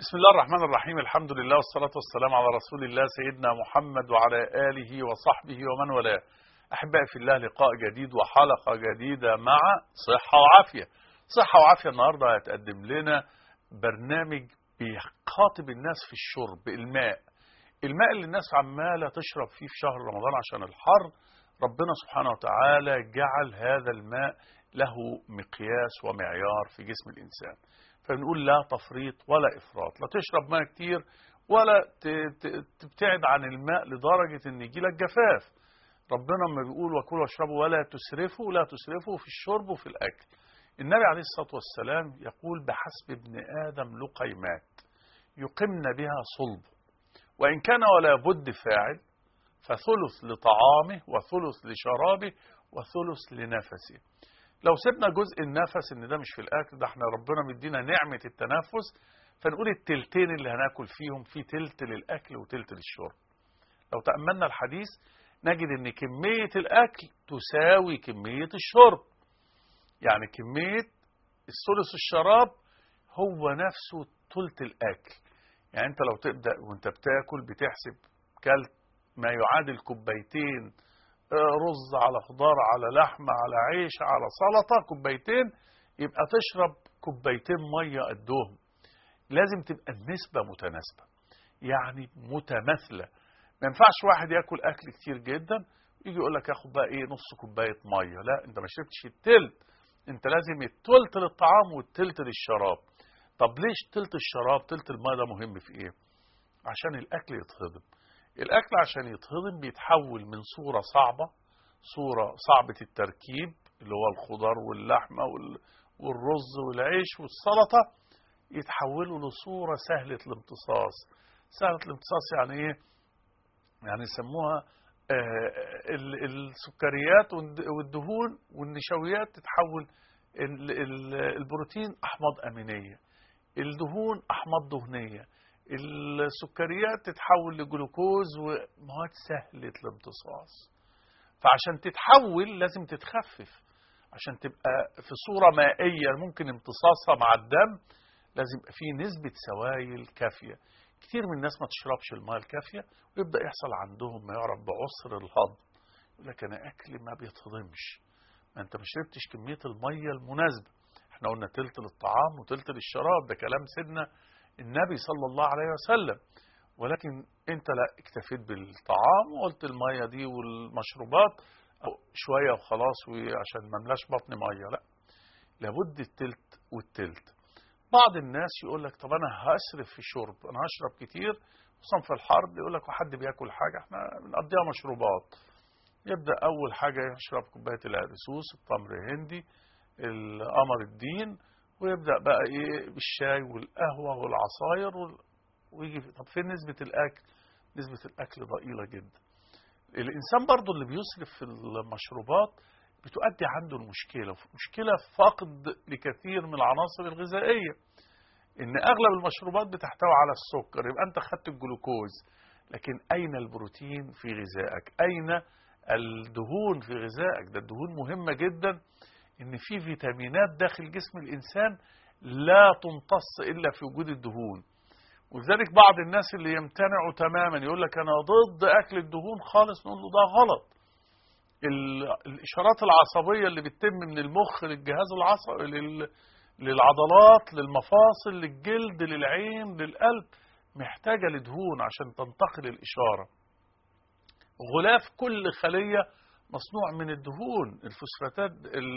بسم الله الرحمن الرحيم الحمد لله والصلاة والسلام على رسول الله سيدنا محمد وعلى آله وصحبه ومن والاه أحبائي في الله لقاء جديد وحلقة جديدة مع صحة وعافية صحة وعافية النهاردة هتقدم لنا برنامج بيخاطب الناس في الشرب الماء الماء اللي الناس عمالة تشرب فيه في شهر رمضان عشان الحر ربنا سبحانه وتعالى جعل هذا الماء له مقياس ومعيار في جسم الإنسان فبنقول لا تفريط ولا إفراط لا تشرب ماء كتير ولا تبتعد عن الماء لدرجة ان يجي لك جفاف ربنا لما بيقول وكلوا واشربوا ولا تسرفوا لا تسرفوا في الشرب وفي الأكل النبي عليه الصلاة والسلام يقول بحسب ابن آدم لقيمات يقمن بها صلبه وإن كان ولا بد فاعل فثلث لطعامه وثلث لشرابه وثلث لنفسه لو سيبنا جزء النفس ان ده مش في الاكل ده احنا ربنا مدينا نعمة التنفس فنقول التلتين اللي هناكل فيهم في تلت للاكل وتلت للشرب لو تأملنا الحديث نجد ان كمية الاكل تساوي كمية الشرب يعني كمية الثلث الشراب هو نفسه تلت الاكل يعني انت لو تبدأ وانت بتاكل بتحسب كلت ما يعادل كوبايتين رز على خضار على لحمة على عيش على سلطة كوبايتين يبقى تشرب كوبايتين مية قدهم لازم تبقى النسبة متناسبة يعني متماثلة ما ينفعش واحد ياكل أكل كتير جدا يجي يقول لك ياخد بقى إيه نص كوباية مية لا أنت ما شربتش التلت أنت لازم التلت للطعام والتلت للشراب طب ليش تلت الشراب تلت المية ده مهم في إيه عشان الأكل يتهضم الأكل عشان يتهضم بيتحول من صورة صعبة صورة صعبة التركيب اللي هو الخضار واللحمة والرز والعيش والسلطة يتحولوا لصورة سهلة الامتصاص سهلة الامتصاص يعني ايه يعني يسموها السكريات والدهون والنشويات تتحول البروتين أحماض أمينية الدهون أحماض دهنية السكريات تتحول لجلوكوز ومواد سهلة الامتصاص فعشان تتحول لازم تتخفف عشان تبقى في صورة مائية ممكن امتصاصها مع الدم لازم يبقى فيه نسبة سوائل كافية كتير من الناس ما تشربش الماء الكافية ويبدأ يحصل عندهم ما يعرف بعسر الهضم يقول لك أنا أكلي ما بيتهضمش ما أنت ما شربتش كمية المية المناسبة احنا قلنا تلت للطعام وتلت للشراب ده كلام سيدنا النبي صلى الله عليه وسلم ولكن انت لا اكتفيت بالطعام وقلت المية دي والمشروبات شوية وخلاص عشان ما ملاش بطن مية لا لابد التلت والتلت بعض الناس يقول لك طب انا هسرف في الشرب انا هشرب كتير خصوصا في الحرب يقول لك وحد بياكل حاجة احنا بنقضيها مشروبات يبدأ اول حاجة يشرب كوباية العرسوس التمر هندي القمر الدين ويبدأ بقى ايه بالشاي والقهوة والعصاير وال... ويجي طب فين نسبة الأكل نسبة الأكل ضئيلة جدا الإنسان برضو اللي بيسرف في المشروبات بتؤدي عنده المشكلة مشكلة فقد لكثير من العناصر الغذائية إن أغلب المشروبات بتحتوي على السكر يبقى أنت خدت الجلوكوز لكن أين البروتين في غذائك أين الدهون في غذائك ده الدهون مهمة جدا ان في فيتامينات داخل جسم الانسان لا تمتص الا في وجود الدهون ولذلك بعض الناس اللي يمتنعوا تماما يقول لك انا ضد اكل الدهون خالص نقول له ده غلط الاشارات العصبيه اللي بتتم من المخ للجهاز العصبي للعضلات للمفاصل للجلد للعين للقلب محتاجه لدهون عشان تنتقل الاشاره غلاف كل خليه مصنوع من الدهون الفوسفاتات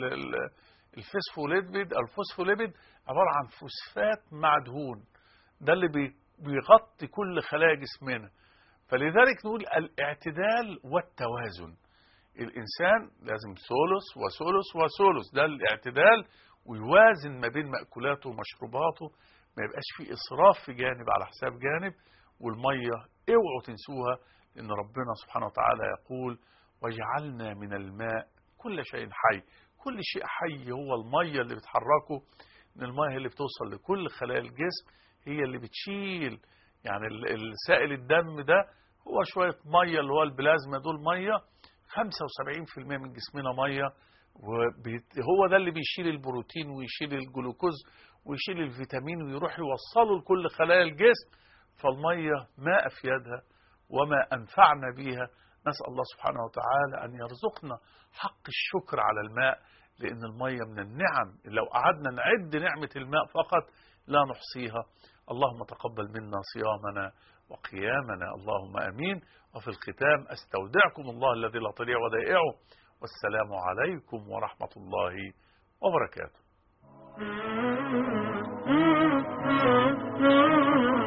الفسفوليبيد الفوسفوليبيد عبارة عن فوسفات مع دهون ده اللي بيغطي كل خلايا جسمنا فلذلك نقول الاعتدال والتوازن الإنسان لازم ثلث وثلث وثلث ده الاعتدال ويوازن ما بين مأكولاته ومشروباته ما يبقاش في إسراف في جانب على حساب جانب والمية اوعوا تنسوها لأن ربنا سبحانه وتعالى يقول وجعلنا من الماء كل شيء حي كل شيء حي هو المية اللي بتحركه ان المية اللي بتوصل لكل خلايا الجسم هي اللي بتشيل يعني السائل الدم ده هو شوية مية اللي هو البلازما دول مية 75% من جسمنا مية وهو ده اللي بيشيل البروتين ويشيل الجلوكوز ويشيل الفيتامين ويروح يوصله لكل خلايا الجسم فالمية ما أفيدها وما أنفعنا بها نسأل الله سبحانه وتعالى أن يرزقنا حق الشكر على الماء لأن المية من النعم لو قعدنا نعد نعمة الماء فقط لا نحصيها اللهم تقبل منا صيامنا وقيامنا اللهم أمين وفي الختام أستودعكم الله الذي لا تضيع ودائعه والسلام عليكم ورحمة الله وبركاته Mm-hmm.